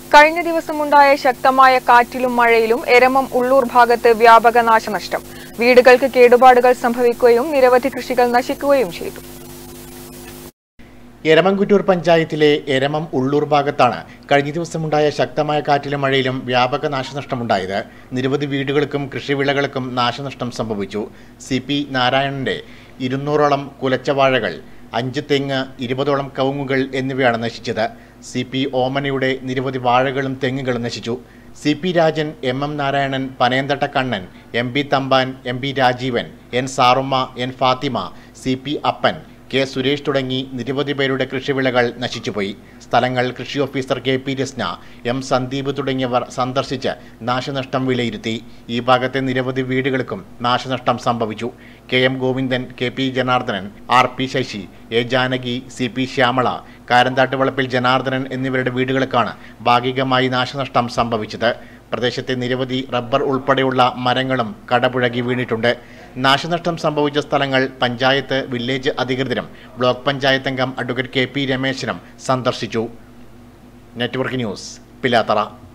കഴിഞ്ഞ ദിവസമുണ്ടായ ശക്തമായ കാറ്റിലും മഴയിലും എരമം ഉള്ളൂർ ഭാഗത്ത് വ്യാപക നാശനഷ്ടം വീടുകൾക്ക് കേടുപാടുകൾ സംഭവിക്കുകയും നിരവധി കൃഷികൾ നശിക്കുകയും ചെയ്തു എരമംകുറ്റൂർ പഞ്ചായത്തിലെ എരമം ഉള്ളൂർ ഭാഗത്താണ് കഴിഞ്ഞ ദിവസമുണ്ടായ ശക്തമായ കാറ്റിലും മഴയിലും വ്യാപക നാശനഷ്ടമുണ്ടായത് നിരവധി വീടുകൾക്കും കൃഷിവിളകൾക്കും നാശനഷ്ടം സംഭവിച്ചു സി പി നാരായണന്റെ ഇരുന്നൂറോളം കുലച്ചവാഴകൾ അഞ്ച് തെങ്ങ് ഇരുപതോളം കവുങ്ങുകൾ എന്നിവയാണ് നശിച്ചത് സി പി ഓമനയുടെ നിരവധി വാഴകളും തെങ്ങുകളും നശിച്ചു C P Rajan M M Narayanan Panayanthatta Kannan M P Thampan M P Rajeevan N Sarumma N Fathima C P Appan K Suresh തുടങ്ങി നിരവധി പേരുടെ കൃഷിവിളകൾ നശിച്ചുപോയി സ്ഥലങ്ങൾ കൃഷി officer K P Rasna M Sandeep തുടങ്ങിയവർ സന്ദർശിച്ച് നാശനഷ്ടം വിലയിരുത്തി ഈ ഭാഗത്തെ നിരവധി വീടുകൾക്കും നാശനഷ്ടം സംഭവിച്ചു K M Govindan K P Janardhanan R P Sasi A Janaki C P Shyamala Karanthatt Valappil Janardhanan എന്നിവരുടെ വീടുകൾക്കാണ് ഭാഗികമായി നാശനഷ്ടം സംഭവിച്ചത് പ്രദേശത്തെ നിരവധി റബ്ബർ ഉൾപ്പെടെയുള്ള മരങ്ങളും കടപുഴകി വീണിട്ടുണ്ട് നാശനഷ്ടം സംഭവിച്ച സ്ഥലങ്ങൾ പഞ്ചായത്ത് വില്ലേജ് അധികൃതരും ബ്ലോക്ക് പഞ്ചായത്ത് അംഗം അഡ്വക്കേറ്റ് കെ പി രമേശനും സന്ദർശിച്ചു നെറ്റ്വർക്ക് ന്യൂസ് പിലാത്തറ